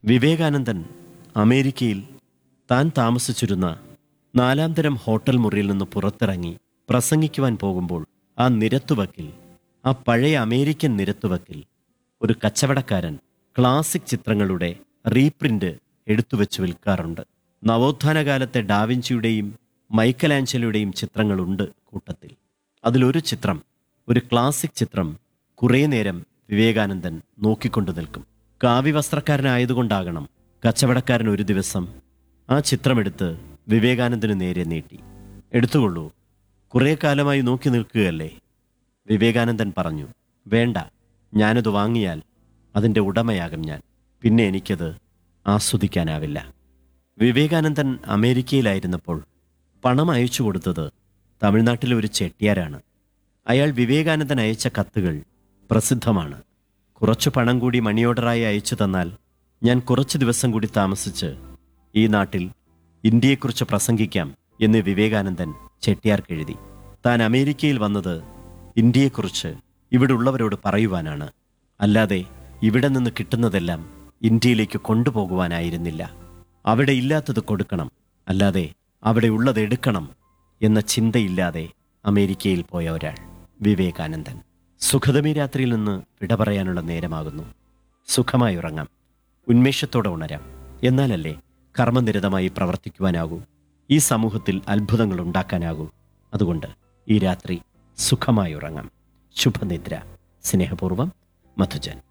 വിവേകാനന്ദൻ അമേരിക്കയിൽ താൻ താമസിച്ചിരുന്ന നാലാം തരം ഹോട്ടൽ മുറിയിൽ നിന്ന് പുറത്തിറങ്ങി പ്രസംഗിക്കുവാൻ പോകുമ്പോൾ ആ നിരത്തുവക്കിൽ ആ പഴയ അമേരിക്കൻ നിരത്തുവക്കിൽ ഒരു കച്ചവടക്കാരൻ ക്ലാസിക് ചിത്രങ്ങളുടെ റീപ്രിന്റ് എടുത്തുവെച്ച് വിൽക്കാറുണ്ട് നവോത്ഥാന കാലത്തെ ഡാവിഞ്ചിയുടെയും മൈക്കലാഞ്ചലോയുടെയും ചിത്രങ്ങളുണ്ട് കൂട്ടത്തിൽ അതിലൊരു ചിത്രം ഒരു ക്ലാസിക് ചിത്രം കുറേ നേരം വിവേകാനന്ദൻ നോക്കിക്കൊണ്ടു നിൽക്കും കാവ്യവസ്ത്രക്കാരനായതുകൊണ്ടാകണം കച്ചവടക്കാരൻ ഒരു ദിവസം ആ ചിത്രമെടുത്ത് വിവേകാനന്ദന് നേരെ നീട്ടി എടുത്തുകൊള്ളൂ കുറേ കാലമായി നോക്കി നിൽക്കുകയല്ലേ വിവേകാനന്ദൻ പറഞ്ഞു വേണ്ട ഞാനത് വാങ്ങിയാൽ അതിൻ്റെ ഉടമയാകും ഞാൻ പിന്നെ എനിക്കത് ആസ്വദിക്കാനാവില്ല വിവേകാനന്ദൻ അമേരിക്കയിലായിരുന്നപ്പോൾ പണം അയച്ചു കൊടുത്തത് തമിഴ്നാട്ടിലെ ഒരു ചെട്ടിയാരാണ് അയാൾ വിവേകാനന്ദൻ അയച്ച കത്തുകൾ പ്രസിദ്ധമാണ് കുറച്ചു പണം കൂടി മണി ഓർഡറായി അയച്ചു തന്നാൽ ഞാൻ കുറച്ചു ദിവസം കൂടി താമസിച്ച് ഈ നാട്ടിൽ ഇന്ത്യയെക്കുറിച്ച് പ്രസംഗിക്കാം എന്ന് വിവേകാനന്ദൻ ചെട്ടിയാർക്ക് എഴുതി താൻ അമേരിക്കയിൽ വന്നത് ഇന്ത്യയെക്കുറിച്ച് ഇവിടെ ഉള്ളവരോട് പറയുവാനാണ് അല്ലാതെ ഇവിടെ നിന്ന് കിട്ടുന്നതെല്ലാം ഇന്ത്യയിലേക്ക് കൊണ്ടുപോകുവാനായിരുന്നില്ല അവിടെ ഇല്ലാത്തത് കൊടുക്കണം അല്ലാതെ അവിടെ ഉള്ളത് എടുക്കണം എന്ന ചിന്തയില്ലാതെ അമേരിക്കയിൽ പോയ ഒരാൾ വിവേകാനന്ദൻ സുഖതമി രാത്രിയിൽ നിന്ന് വിട പറയാനുള്ള നേരമാകുന്നു സുഖമായി ഉറങ്ങാം ഉന്മേഷത്തോടെ ഉണരാം എന്നാലല്ലേ കർമ്മനിരതമായി പ്രവർത്തിക്കുവാനാകൂ ഈ സമൂഹത്തിൽ അത്ഭുതങ്ങൾ ഉണ്ടാക്കാനാകൂ അതുകൊണ്ട് ഈ രാത്രി സുഖമായി ഉറങ്ങാം ശുഭനിദ്ര സ്നേഹപൂർവം മധുജൻ